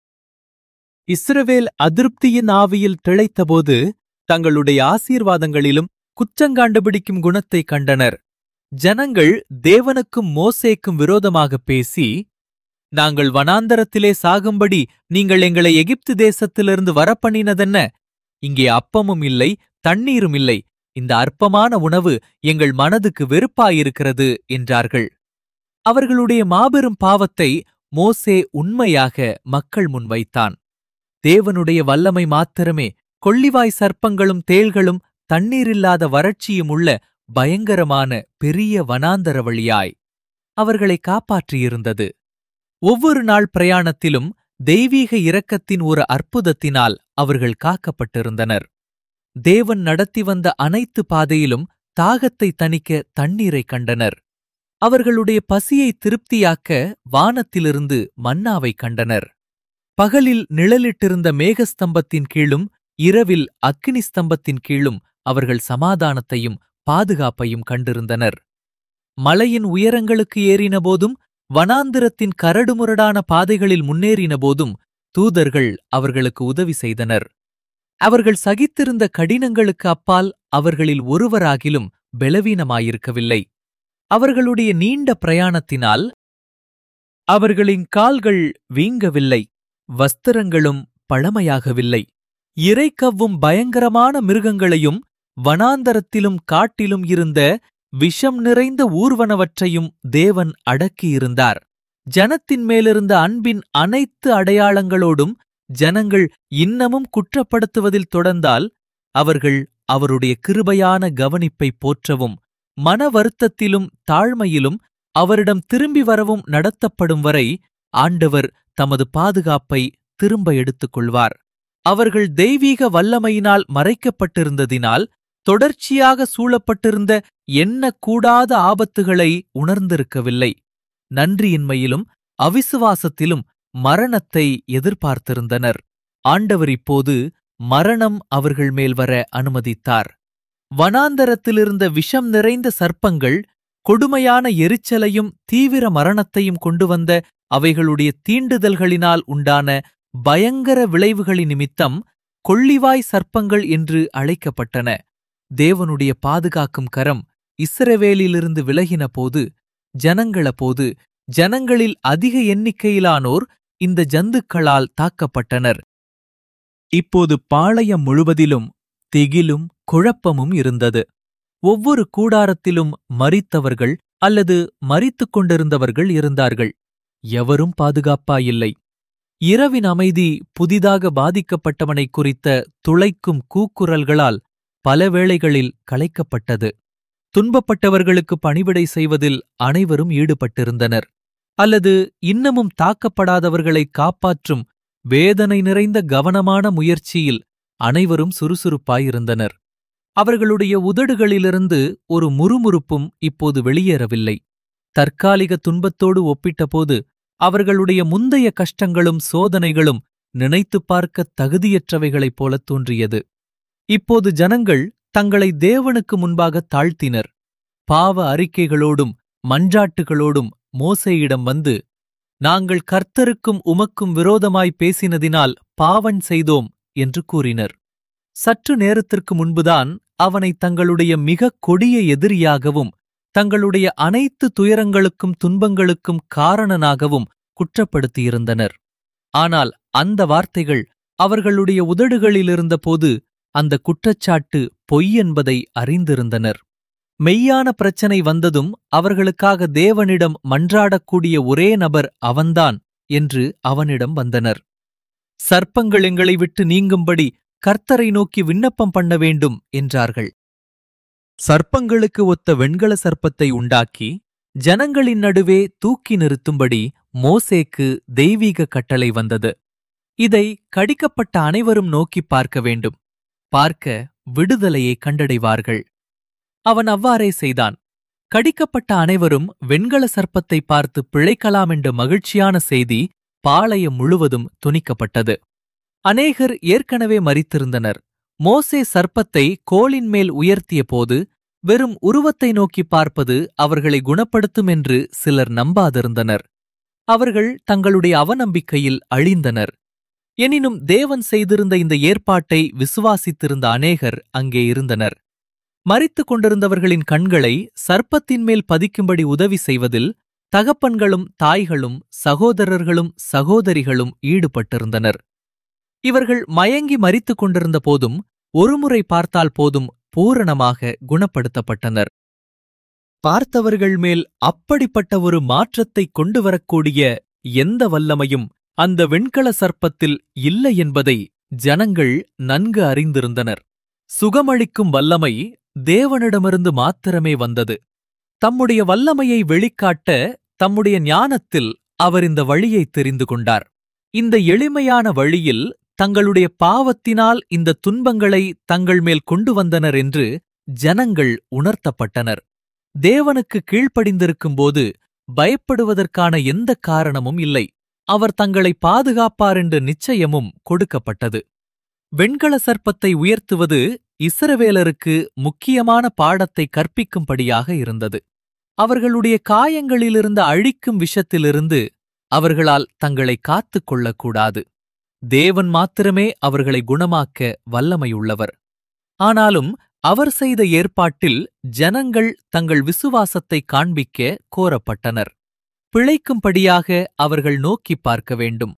இஸ்ரவேல் அதிருப்தியின் ஆவியில் திளைத்தபோது தங்களுடைய ஆசீர்வாதங்களிலும் குற்றங்காண்டுபிடிக்கும் குணத்தை கண்டனர் ஜனங்கள் தேவனுக்கும் மோசேக்கும் விரோதமாக பேசி நாங்கள் வனாந்தரத்திலே சாகும்படி நீங்கள் எங்களை எகிப்து தேசத்திலிருந்து வரப்பண்ணினதென்ன இங்கே அப்பமும் இல்லை தண்ணீரும் இல்லை இந்த அற்பமான உணவு எங்கள் மனதுக்கு வெறுப்பாயிருக்கிறது என்றார்கள் அவர்களுடைய மாபெரும் பாவத்தை மோசே உண்மையாக மக்கள் முன் வைத்தான் தேவனுடைய வல்லமை மாத்திரமே கொள்ளிவாய் சர்ப்பங்களும் தேள்களும் தண்ணீரில்லாத வறட்சியும் உள்ள பயங்கரமான பெரிய வனாந்தர வழியாய் அவர்களை காப்பாற்றியிருந்தது ஒவ்வொரு நாள் பிரயாணத்திலும் தெய்வீக இரக்கத்தின் ஒரு அற்புதத்தினால் அவர்கள் காக்கப்பட்டிருந்தனர் தேவன் நடத்தி வந்த அனைத்து பாதையிலும் தாகத்தை தணிக்க தண்ணீரை கண்டனர் அவர்களுடைய பசியை திருப்தியாக்க வானத்திலிருந்து மன்னாவை கண்டனர் பகலில் நிழலிட்டிருந்த மேகஸ்தம்பத்தின் கீழும் இரவில் அக்கினி ஸ்தம்பத்தின் கீழும் அவர்கள் சமாதானத்தையும் பாதுகாப்பையும் கண்டிருந்தனர் மலையின் உயரங்களுக்கு ஏறினபோதும் வனாந்திரத்தின் கரடுமுரடான பாதைகளில் முன்னேறினபோதும் தூதர்கள் அவர்களுக்கு உதவி செய்தனர் அவர்கள் சகித்திருந்த கடினங்களுக்கு அப்பால் அவர்களில் ஒருவராகிலும் பலவீனமாயிருக்கவில்லை அவர்களுடைய நீண்ட பிரயாணத்தினால் அவர்களின் கால்கள் வீங்கவில்லை வஸ்திரங்களும் பழமையாகவில்லை இறைக்கவ்வும் பயங்கரமான மிருகங்களையும் வனாந்தரத்திலும் காட்டிலும் இருந்த விஷம் நிறைந்த ஊர்வனவற்றையும் தேவன் அடக்கியிருந்தார் ஜனத்தின் மேலிருந்த அன்பின் அனைத்து அடையாளங்களோடும் ஜனங்கள் இன்னமும் குற்றப்படுத்துவதில் தொடர்ந்தால் அவர்கள் அவருடைய கிருபையான கவனிப்பை போற்றவும் மன வருத்தத்திலும் தாழ்மையிலும் அவரிடம் திரும்பி வரவும் நடத்தப்படும் வரை ஆண்டவர் தமது பாதுகாப்பை திரும்ப எடுத்துக் கொள்வார் அவர்கள் தெய்வீக வல்லமையினால் மறைக்கப்பட்டிருந்ததினால் தொடர்ச்சியாக சூழப்பட்டிருந்த எண்ணக்கூடாத ஆபத்துகளை உணர்ந்திருக்கவில்லை நன்றியின்மையிலும் அவிசுவாசத்திலும் மரணத்தை எதிர்பார்த்திருந்தனர் ஆண்டவர் இப்போது மரணம் அவர்கள் மேல் வர அனுமதித்தார் வனாந்தரத்திலிருந்த விஷம் நிறைந்த சர்ப்பங்கள் கொடுமையான எரிச்சலையும் தீவிர மரணத்தையும் கொண்டு வந்த அவைகளுடைய தீண்டுதல்களினால் உண்டான பயங்கர விளைவுகளின் நிமித்தம் கொள்ளிவாய் சர்ப்பங்கள் என்று அழைக்கப்பட்டன தேவனுடைய பாதுகாக்கும் கரம் இஸ்ரவேலிலிருந்து விலகின போது ஜனங்கள போது ஜனங்களில் அதிக எண்ணிக்கையிலானோர் இந்த ஜந்துக்களால் தாக்கப்பட்டனர் இப்போது பாளையம் முழுவதிலும் திகிலும் குழப்பமும் இருந்தது ஒவ்வொரு கூடாரத்திலும் மரித்தவர்கள் அல்லது மரித்துக் கொண்டிருந்தவர்கள் இருந்தார்கள் எவரும் பாதுகாப்பாயில்லை இரவின் அமைதி புதிதாக பாதிக்கப்பட்டவனை குறித்த துளைக்கும் கூக்குரல்களால் பல வேளைகளில் கலைக்கப்பட்டது துன்பப்பட்டவர்களுக்கு பணிவிடை செய்வதில் அனைவரும் ஈடுபட்டிருந்தனர் அல்லது இன்னமும் தாக்கப்படாதவர்களை காப்பாற்றும் வேதனை நிறைந்த கவனமான முயற்சியில் அனைவரும் சுறுசுறுப்பாயிருந்தனர் அவர்களுடைய உதடுகளிலிருந்து ஒரு முறுமுறுப்பும் இப்போது வெளியேறவில்லை தற்காலிக துன்பத்தோடு ஒப்பிட்டபோது அவர்களுடைய முந்தைய கஷ்டங்களும் சோதனைகளும் நினைத்துப் பார்க்க தகுதியற்றவைகளைப் போலத் தோன்றியது இப்போது ஜனங்கள் தங்களை தேவனுக்கு முன்பாக தாழ்த்தினர் பாவ அறிக்கைகளோடும் மஞ்சாட்டுகளோடும் மோசேயிடம் வந்து நாங்கள் கர்த்தருக்கும் உமக்கும் விரோதமாய் பேசினதினால் பாவன் செய்தோம் என்று கூறினர் சற்று நேரத்திற்கு முன்புதான் அவனை தங்களுடைய மிகக் கொடிய எதிரியாகவும் தங்களுடைய அனைத்து துயரங்களுக்கும் துன்பங்களுக்கும் காரணனாகவும் குற்றப்படுத்தியிருந்தனர் ஆனால் அந்த வார்த்தைகள் அவர்களுடைய உதடுகளிலிருந்தபோது அந்த குற்றச்சாட்டு பொய் என்பதை அறிந்திருந்தனர் மெய்யான பிரச்சனை வந்ததும் அவர்களுக்காக தேவனிடம் மன்றாடக்கூடிய ஒரே நபர் அவன்தான் என்று அவனிடம் வந்தனர் சர்ப்பங்கள் எங்களை விட்டு நீங்கும்படி கர்த்தரை நோக்கி விண்ணப்பம் பண்ண வேண்டும் என்றார்கள் சர்ப்பங்களுக்கு ஒத்த வெண்கல சர்ப்பத்தை உண்டாக்கி ஜனங்களின் நடுவே தூக்கி நிறுத்தும்படி மோசேக்கு தெய்வீக கட்டளை வந்தது இதை கடிக்கப்பட்ட அனைவரும் நோக்கிப் பார்க்க வேண்டும் பார்க்க விடுதலையை கண்டடைவார்கள் அவன் அவ்வாறே செய்தான் கடிக்கப்பட்ட அனைவரும் வெண்கல சர்ப்பத்தை பார்த்து பிழைக்கலாம் என்ற மகிழ்ச்சியான செய்தி பாளையம் முழுவதும் துணிக்கப்பட்டது அநேகர் ஏற்கனவே மரித்திருந்தனர் மோசே சர்ப்பத்தை கோலின் மேல் உயர்த்திய போது வெறும் உருவத்தை நோக்கி பார்ப்பது அவர்களை குணப்படுத்தும் என்று சிலர் நம்பாதிருந்தனர் அவர்கள் தங்களுடைய அவநம்பிக்கையில் அழிந்தனர் எனினும் தேவன் செய்திருந்த இந்த ஏற்பாட்டை விசுவாசித்திருந்த அநேகர் அங்கே இருந்தனர் மறித்துக் கொண்டிருந்தவர்களின் கண்களை சர்ப்பத்தின் மேல் பதிக்கும்படி உதவி செய்வதில் தகப்பன்களும் தாய்களும் சகோதரர்களும் சகோதரிகளும் ஈடுபட்டிருந்தனர் இவர்கள் மயங்கி மறித்துக் கொண்டிருந்த போதும் ஒருமுறை பார்த்தால் போதும் பூரணமாக குணப்படுத்தப்பட்டனர் பார்த்தவர்கள் மேல் அப்படிப்பட்ட ஒரு மாற்றத்தை கொண்டு வரக்கூடிய எந்த வல்லமையும் அந்த வெண்கல சர்ப்பத்தில் இல்லை என்பதை ஜனங்கள் நன்கு அறிந்திருந்தனர் சுகமளிக்கும் வல்லமை தேவனிடமிருந்து மாத்திரமே வந்தது தம்முடைய வல்லமையை வெளிக்காட்ட தம்முடைய ஞானத்தில் அவர் இந்த வழியை தெரிந்து கொண்டார் இந்த எளிமையான வழியில் தங்களுடைய பாவத்தினால் இந்த துன்பங்களை தங்கள் மேல் கொண்டு வந்தனர் என்று ஜனங்கள் உணர்த்தப்பட்டனர் தேவனுக்கு கீழ்ப்படிந்திருக்கும்போது பயப்படுவதற்கான எந்த காரணமும் இல்லை அவர் தங்களை பாதுகாப்பார் என்ற நிச்சயமும் கொடுக்கப்பட்டது வெண்கல சர்ப்பத்தை உயர்த்துவது இஸ்ரவேலருக்கு முக்கியமான பாடத்தை கற்பிக்கும்படியாக இருந்தது அவர்களுடைய காயங்களிலிருந்த அழிக்கும் விஷத்திலிருந்து அவர்களால் தங்களை காத்துக் கொள்ளக்கூடாது தேவன் மாத்திரமே அவர்களை குணமாக்க வல்லமையுள்ளவர் ஆனாலும் அவர் செய்த ஏற்பாட்டில் ஜனங்கள் தங்கள் விசுவாசத்தை காண்பிக்க கோரப்பட்டனர் பிழைக்கும்படியாக அவர்கள் நோக்கிப் பார்க்க வேண்டும்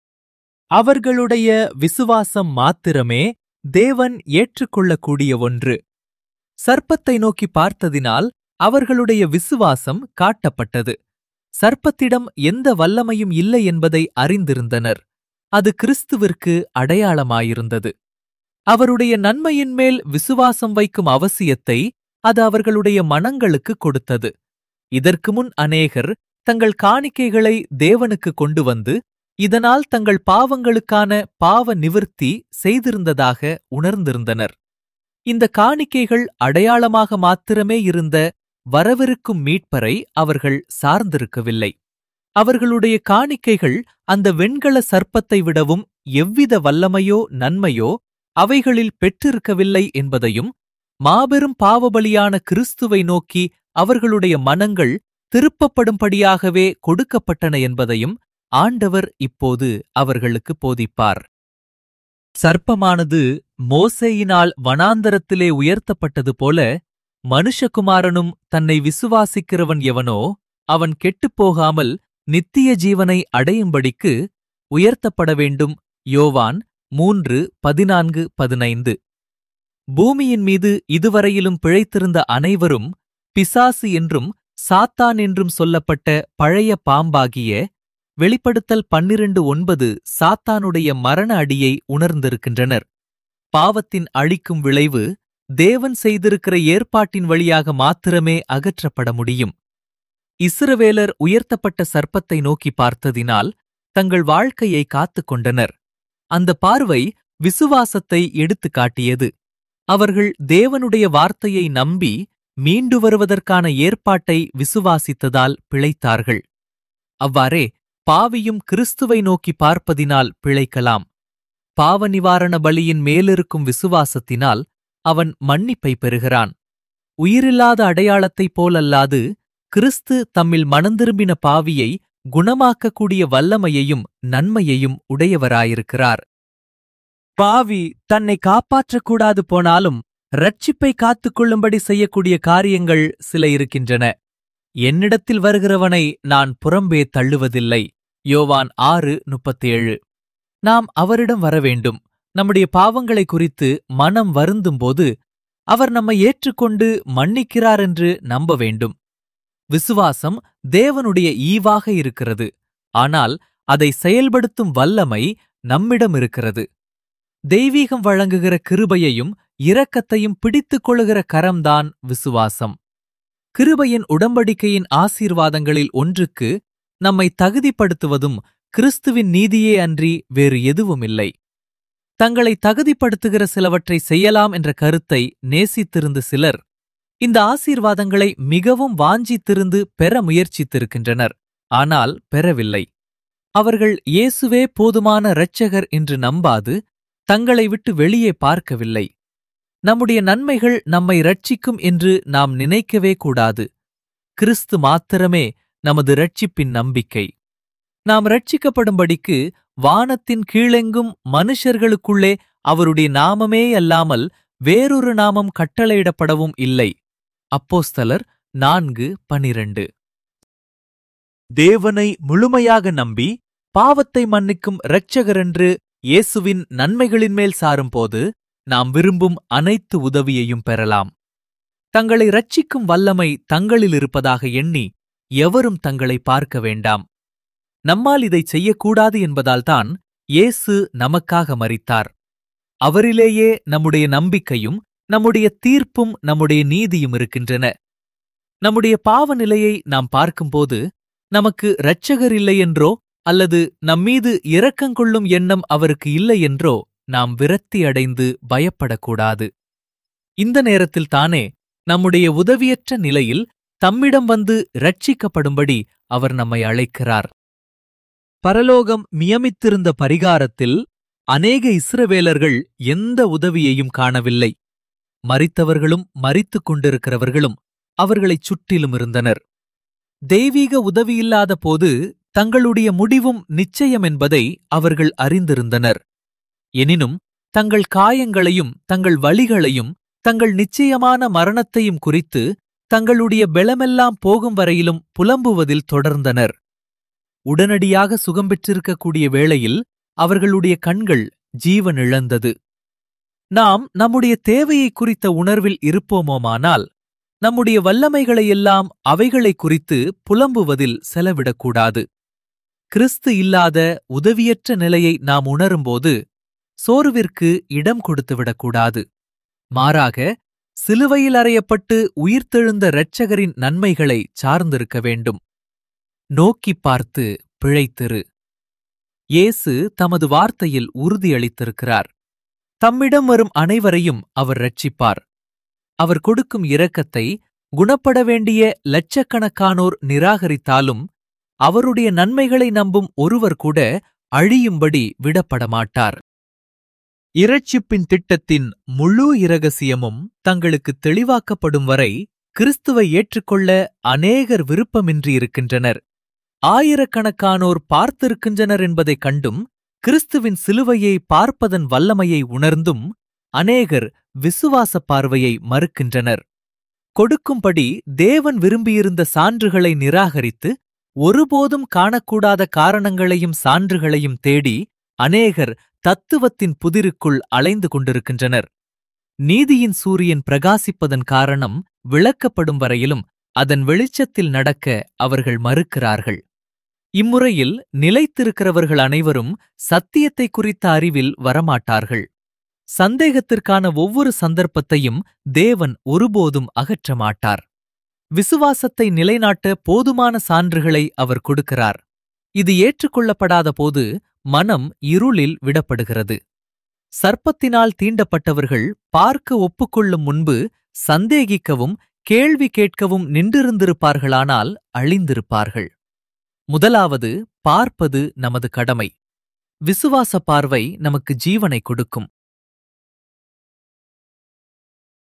அவர்களுடைய விசுவாசம் மாத்திரமே தேவன் ஏற்றுக்கொள்ளக்கூடிய ஒன்று சர்ப்பத்தை நோக்கி பார்த்ததினால் அவர்களுடைய விசுவாசம் காட்டப்பட்டது சர்ப்பத்திடம் எந்த வல்லமையும் இல்லை என்பதை அறிந்திருந்தனர் அது கிறிஸ்துவிற்கு அடையாளமாயிருந்தது அவருடைய நன்மையின் மேல் விசுவாசம் வைக்கும் அவசியத்தை அது அவர்களுடைய மனங்களுக்கு கொடுத்தது இதற்கு முன் அநேகர் தங்கள் காணிக்கைகளை தேவனுக்கு கொண்டு வந்து இதனால் தங்கள் பாவங்களுக்கான பாவ நிவிர்த்தி செய்திருந்ததாக உணர்ந்திருந்தனர் இந்த காணிக்கைகள் அடையாளமாக மாத்திரமே இருந்த வரவிருக்கும் மீட்பரை அவர்கள் சார்ந்திருக்கவில்லை அவர்களுடைய காணிக்கைகள் அந்த வெண்கல சர்ப்பத்தை விடவும் எவ்வித வல்லமையோ நன்மையோ அவைகளில் பெற்றிருக்கவில்லை என்பதையும் மாபெரும் பாவபலியான கிறிஸ்துவை நோக்கி அவர்களுடைய மனங்கள் திருப்பப்படும்படியாகவே கொடுக்கப்பட்டன என்பதையும் ஆண்டவர் இப்போது அவர்களுக்கு போதிப்பார் சர்ப்பமானது மோசேயினால் வனாந்தரத்திலே உயர்த்தப்பட்டது போல மனுஷகுமாரனும் தன்னை விசுவாசிக்கிறவன் எவனோ அவன் கெட்டுப்போகாமல் நித்திய ஜீவனை அடையும்படிக்கு உயர்த்தப்பட வேண்டும் யோவான் மூன்று பதினான்கு பதினைந்து பூமியின் மீது இதுவரையிலும் பிழைத்திருந்த அனைவரும் பிசாசு என்றும் சாத்தான் என்றும் சொல்லப்பட்ட பழைய பாம்பாகிய வெளிப்படுத்தல் பன்னிரண்டு ஒன்பது சாத்தானுடைய மரண அடியை உணர்ந்திருக்கின்றனர் பாவத்தின் அழிக்கும் விளைவு தேவன் செய்திருக்கிற ஏற்பாட்டின் வழியாக மாத்திரமே அகற்றப்பட முடியும் இஸ்ரவேலர் உயர்த்தப்பட்ட சர்ப்பத்தை நோக்கி பார்த்ததினால் தங்கள் வாழ்க்கையை காத்துக் கொண்டனர் அந்த பார்வை விசுவாசத்தை எடுத்துக் காட்டியது அவர்கள் தேவனுடைய வார்த்தையை நம்பி மீண்டு வருவதற்கான ஏற்பாட்டை விசுவாசித்ததால் பிழைத்தார்கள் அவ்வாறே பாவியும் கிறிஸ்துவை நோக்கி பார்ப்பதினால் பிழைக்கலாம் பாவ நிவாரண பலியின் மேலிருக்கும் விசுவாசத்தினால் அவன் மன்னிப்பை பெறுகிறான் உயிரில்லாத அடையாளத்தைப் போலல்லாது கிறிஸ்து தம்மில் மனந்திரும்பின பாவியை குணமாக்கக்கூடிய வல்லமையையும் நன்மையையும் உடையவராயிருக்கிறார் பாவி தன்னை காப்பாற்றக்கூடாது போனாலும் ரட்சிப்பை காத்துக்கொள்ளும்படி செய்யக்கூடிய காரியங்கள் சில இருக்கின்றன என்னிடத்தில் வருகிறவனை நான் புறம்பே தள்ளுவதில்லை யோவான் ஆறு முப்பத்தேழு நாம் அவரிடம் வரவேண்டும் நம்முடைய பாவங்களை குறித்து மனம் வருந்தும்போது அவர் நம்மை ஏற்றுக்கொண்டு மன்னிக்கிறார் என்று நம்ப வேண்டும் விசுவாசம் தேவனுடைய ஈவாக இருக்கிறது ஆனால் அதை செயல்படுத்தும் வல்லமை நம்மிடம் இருக்கிறது தெய்வீகம் வழங்குகிற கிருபையையும் இரக்கத்தையும் பிடித்துக் கொள்ளுகிற கரம்தான் விசுவாசம் கிருபையின் உடம்படிக்கையின் ஆசீர்வாதங்களில் ஒன்றுக்கு நம்மை தகுதிப்படுத்துவதும் கிறிஸ்துவின் நீதியே அன்றி வேறு எதுவுமில்லை தங்களை தகுதிப்படுத்துகிற சிலவற்றை செய்யலாம் என்ற கருத்தை நேசித்திருந்த சிலர் இந்த ஆசீர்வாதங்களை மிகவும் வாஞ்சித்திருந்து பெற முயற்சித்திருக்கின்றனர் ஆனால் பெறவில்லை அவர்கள் இயேசுவே போதுமான இரட்சகர் என்று நம்பாது தங்களை விட்டு வெளியே பார்க்கவில்லை நம்முடைய நன்மைகள் நம்மை ரட்சிக்கும் என்று நாம் நினைக்கவே கூடாது கிறிஸ்து மாத்திரமே நமது ரட்சிப்பின் நம்பிக்கை நாம் ரட்சிக்கப்படும்படிக்கு வானத்தின் கீழெங்கும் மனுஷர்களுக்குள்ளே அவருடைய நாமமே அல்லாமல் வேறொரு நாமம் கட்டளையிடப்படவும் இல்லை அப்போஸ்தலர் நான்கு பனிரண்டு தேவனை முழுமையாக நம்பி பாவத்தை மன்னிக்கும் இரட்சகரென்று இயேசுவின் நன்மைகளின் மேல் சாரும்போது நாம் விரும்பும் அனைத்து உதவியையும் பெறலாம் தங்களை ரட்சிக்கும் வல்லமை தங்களில் இருப்பதாக எண்ணி எவரும் தங்களை பார்க்க வேண்டாம் நம்மால் இதைச் செய்யக்கூடாது என்பதால்தான் இயேசு நமக்காக மரித்தார் அவரிலேயே நம்முடைய நம்பிக்கையும் நம்முடைய தீர்ப்பும் நம்முடைய நீதியும் இருக்கின்றன நம்முடைய பாவ நிலையை நாம் பார்க்கும்போது நமக்கு இரட்சகர் இல்லை என்றோ அல்லது நம்மீது இரக்கங்கொள்ளும் எண்ணம் அவருக்கு இல்லை என்றோ நாம் விரக்தி அடைந்து பயப்படக்கூடாது இந்த நேரத்தில் தானே நம்முடைய உதவியற்ற நிலையில் தம்மிடம் வந்து ரட்சிக்கப்படும்படி அவர் நம்மை அழைக்கிறார் பரலோகம் நியமித்திருந்த பரிகாரத்தில் அநேக இஸ்ரவேலர்கள் எந்த உதவியையும் காணவில்லை மரித்தவர்களும் மரித்துக் கொண்டிருக்கிறவர்களும் அவர்களைச் சுற்றிலும் இருந்தனர் தெய்வீக உதவியில்லாத போது தங்களுடைய முடிவும் நிச்சயம் என்பதை அவர்கள் அறிந்திருந்தனர் எனினும் தங்கள் காயங்களையும் தங்கள் வழிகளையும் தங்கள் நிச்சயமான மரணத்தையும் குறித்து தங்களுடைய பெலமெல்லாம் போகும் வரையிலும் புலம்புவதில் தொடர்ந்தனர் உடனடியாக சுகம் பெற்றிருக்கக்கூடிய வேளையில் அவர்களுடைய கண்கள் ஜீவன் இழந்தது நாம் நம்முடைய தேவையை குறித்த உணர்வில் இருப்போமோமானால் நம்முடைய வல்லமைகளையெல்லாம் அவைகளை குறித்து புலம்புவதில் செலவிடக்கூடாது கிறிஸ்து இல்லாத உதவியற்ற நிலையை நாம் உணரும்போது சோர்விற்கு இடம் கொடுத்துவிடக்கூடாது மாறாக சிலுவையில் அறையப்பட்டு உயிர்த்தெழுந்த இரட்சகரின் நன்மைகளை சார்ந்திருக்க வேண்டும் நோக்கிப் பார்த்து பிழைத்திரு இயேசு தமது வார்த்தையில் உறுதியளித்திருக்கிறார் தம்மிடம் வரும் அனைவரையும் அவர் ரட்சிப்பார் அவர் கொடுக்கும் இரக்கத்தை குணப்பட வேண்டிய லட்சக்கணக்கானோர் நிராகரித்தாலும் அவருடைய நன்மைகளை நம்பும் ஒருவர் கூட அழியும்படி விடப்பட மாட்டார் இரட்சிப்பின் திட்டத்தின் முழு இரகசியமும் தங்களுக்கு தெளிவாக்கப்படும் வரை கிறிஸ்துவை ஏற்றுக்கொள்ள அநேகர் விருப்பமின்றி இருக்கின்றனர் ஆயிரக்கணக்கானோர் பார்த்திருக்கின்றனர் என்பதைக் கண்டும் கிறிஸ்துவின் சிலுவையை பார்ப்பதன் வல்லமையை உணர்ந்தும் அநேகர் விசுவாச பார்வையை மறுக்கின்றனர் கொடுக்கும்படி தேவன் விரும்பியிருந்த சான்றுகளை நிராகரித்து ஒருபோதும் காணக்கூடாத காரணங்களையும் சான்றுகளையும் தேடி அநேகர் தத்துவத்தின் புதிருக்குள் அலைந்து கொண்டிருக்கின்றனர் நீதியின் சூரியன் பிரகாசிப்பதன் காரணம் விளக்கப்படும் வரையிலும் அதன் வெளிச்சத்தில் நடக்க அவர்கள் மறுக்கிறார்கள் இம்முறையில் நிலைத்திருக்கிறவர்கள் அனைவரும் சத்தியத்தை குறித்த அறிவில் வரமாட்டார்கள் சந்தேகத்திற்கான ஒவ்வொரு சந்தர்ப்பத்தையும் தேவன் ஒருபோதும் அகற்ற மாட்டார் விசுவாசத்தை நிலைநாட்ட போதுமான சான்றுகளை அவர் கொடுக்கிறார் இது ஏற்றுக்கொள்ளப்படாத போது மனம் இருளில் விடப்படுகிறது சர்ப்பத்தினால் தீண்டப்பட்டவர்கள் பார்க்க ஒப்புக்கொள்ளும் முன்பு சந்தேகிக்கவும் கேள்வி கேட்கவும் நின்றிருந்திருப்பார்களானால் அழிந்திருப்பார்கள் முதலாவது பார்ப்பது நமது கடமை விசுவாச பார்வை நமக்கு ஜீவனை கொடுக்கும்